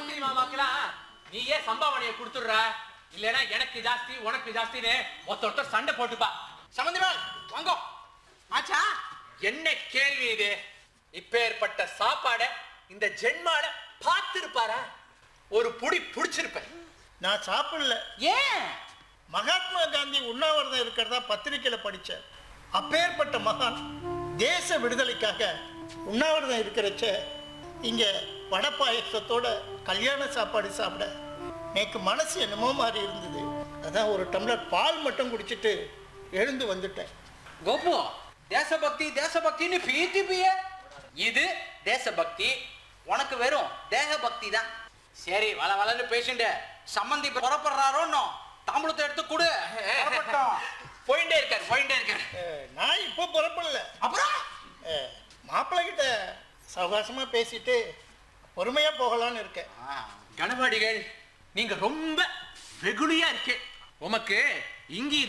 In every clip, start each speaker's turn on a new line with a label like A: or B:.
A: மந்திரி மாமாக்கெல்லாம் நீயே சம்பாவனையை கொடுத்துடுற இல்லைன்னா எனக்கு ஜாஸ்தி உனக்கு ஜாஸ்தின்னு ஒருத்த ஒருத்தர் சண்டை போட்டுப்பா
B: சம்பந்திமால் வாங்கோ ஆச்சா
A: என்ன கேள்வி இது இப்பேற்பட்ட சாப்பாட இந்த ஜென்மால பார்த்திருப்பாரா ஒரு புடி புடிச்சிருப்பேன்
C: நான் சாப்பிடல
B: ஏன்
C: மகாத்மா காந்தி உண்ணாவிரதம் இருக்கிறதா பத்திரிக்கையில படிச்சேன் அப்பேற்பட்ட மகான் தேச விடுதலைக்காக உண்ணாவிரதம் இருக்கிறச்ச இங்க வடை பாயசத்தோட கல்யாண சாப்பாடு சாப்பிட எனக்கு மனசு என்னமோ மாதிரி இருந்தது அதான் ஒரு டம்ளர் பால் மட்டும் குடிச்சிட்டு எழுந்து வந்துட்டேன்
B: கோபு தேசபக்தி தேசபக்தின்னு பீத்தி பிய இது தேசபக்தி உனக்கு வெறும் தேக பக்தி தான் சரி வள வளன்னு பேசிண்டு சம்மந்தி புறப்படுறாரோன்னோ தாம்பூலத்தை எடுத்து கொடு புறப்பட்டோம்.
A: போயிட்டே இருக்காரு போயிட்டே இருக்காரு
C: அஹ், நான் இப்போ புறப்படல
B: அப்புறம்
C: அஹ், மாப்பிள்ளை கிட்ட சவகாசமா பேசிட்டு பொறுமையா போகலான்னு இருக்கேன்
B: ஆ,
A: கணவாடிகள் நீங்க ரொம்ப வெகுளியா இருக்கு உமக்கு இங்கி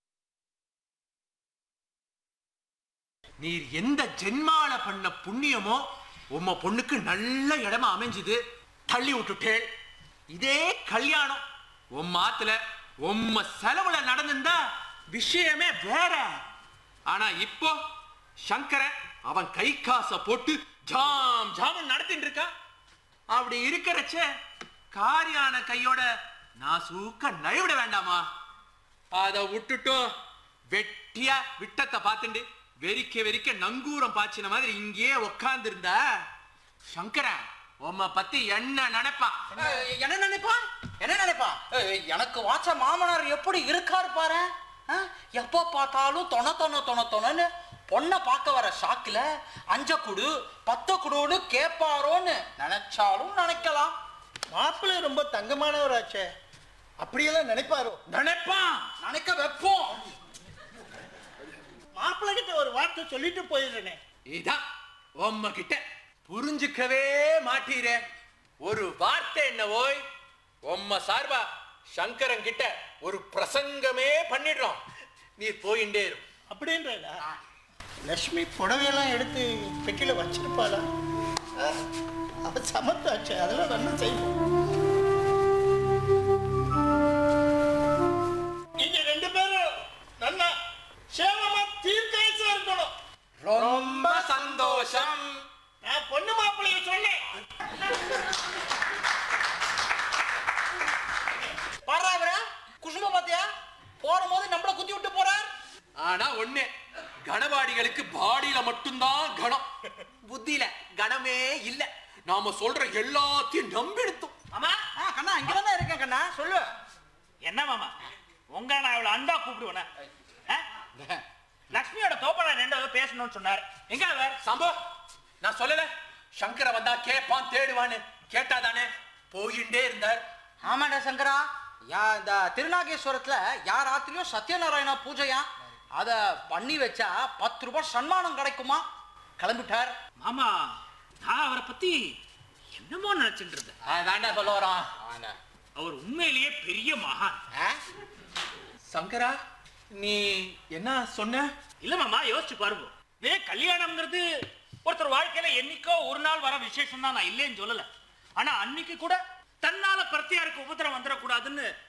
A: நீர் எந்த ஜென்மால பண்ண புண்ணியமோ உம்ம பொண்ணுக்கு நல்ல இடமா அமைஞ்சுது தள்ளி விட்டுட்டேள் இதே கல்யாணம் உம்ம ஆத்துல உம்ம செலவுல நடந்திருந்தா விஷயமே வேற ஆனா இப்போ சங்கரன் அவன் கை காசை போட்டு ஜாம் ஜாம் நடத்திட்டு இருக்கான் அப்படி இருக்கிறச்ச காரியான கையோட நான் சூக்க நழுவிட வேண்டாமா அத விட்டுட்டு வெட்டியா விட்டத்தை பார்த்துண்டு வெறிக்க வெறிக்க நங்கூரம் பாய்ச்சின மாதிரி இங்கேயே உக்காந்து இருந்தா சங்கரன் உம்மை பத்தி என்ன நினைப்பான்
B: ஏய், என்ன நினைப்பா என்ன நினைப்பா ஏய், எனக்கு வாச்ச மாமனார் எப்படி இருக்காரு பாரு ஆ? எப்போ பார்த்தாலும் தொண தொண தொண தொணன்னு பொண்ணை பார்க்க வர ஷாக்கில் அஞ்ச குடு பத்த குடுன்னு கேட்பாரோன்னு நினைச்சாலும் நினைக்கலாம்
C: மாப்பிள்ளை ரொம்ப தங்கமானவராச்சே அப்படியெல்லாம் நினைப்பாரோ
A: நினைப்பான்
B: நினைக்க வைப்போம்
C: மாப்பிள்ளை கிட்ட ஒரு வார்த்தை சொல்லிட்டு போயிடுறேனே
A: இதான் உம்ம கிட்ட புரிஞ்சுக்கவே மாட்டீரே ஒரு வார்த்தை என்ன ஓய் உம்ம சார்பா சங்கரன் கிட்ட ஒரு பிரசங்கமே பண்ணிடுறோம் நீ போயிண்டே இரு
C: அப்படின்றா லக்ஷ்மி புடவையெல்லாம் எடுத்து பெட்டியில வச்சிருப்பாளா ஆ, அவ சமத்தாச்சு அதெல்லாம் நல்லா செய்வோம் நீங்க ரெண்டு பேரும் நல்லா சேமமா தீர்க்காயசா இருக்கணும்
A: ரொம்ப சந்தோஷம்
C: நான் பொண்ணு மாப்பிள்ளைய சொன்னேன்
B: பாரா இவரா குசும பாத்தியா போகும்போது நம்மள குத்தி விட்டு போறார்
A: ஆனா ஒண்ணு கனவாடிகளுக்கு பாடியில மட்டும்தான் கணம் புத்தியில கணமே இல்ல நாம சொல்ற எல்லாத்தையும் நம்பிடுத்தோம்
D: மாமா
B: ஆ, கண்ணா இங்க தான் இருக்கேன் கண்ணா சொல்லு
D: என்ன மாமா உங்க நான் இவ்வளவு அன்பா கூப்பிடுவேனா ஆ? லக்ஷ்மியோட தோப்பனா ரெண்டாவது பேசணும்னு சொன்னார் எங்க அவர்
A: சம்போ நான் சொல்லல சங்கர வந்தா கேப்பான் தேடுவான்னு கேட்டாதானே போயிண்டே இருந்தார்
B: ஆமாண்டா சங்கரா யா இந்த திருநாகேஸ்வரத்துல யார் ஆத்திலையும் சத்யநாராயணா பூஜையா அத பண்ணி வச்சா பத்து ரூபாய் சன்மானம் கிடைக்குமா கிளம்பிட்டார்
D: மாமா நான் அவரை பத்தி என்னமோ நினைச்சிட்டு இருந்தேன்
A: அதாண்டா சொல்ல வரோம்
D: அவர் உண்மையிலேயே பெரிய மகான்
B: ஆ?
A: சங்கரா நீ என்ன சொன்ன
D: இல்ல மாமா யோசிச்சு பாருங்க இதே கல்யாணம்ங்கிறது ஒருத்தர் வாழ்க்கையில என்னைக்கோ ஒரு நாள் வர விசேஷம் தான் நான் இல்லைன்னு சொல்லல ஆனா அன்னைக்கு கூட தன்னால பிரத்தியாருக்கு உபத்திரம் வந்துடக்கூடாதுன்னு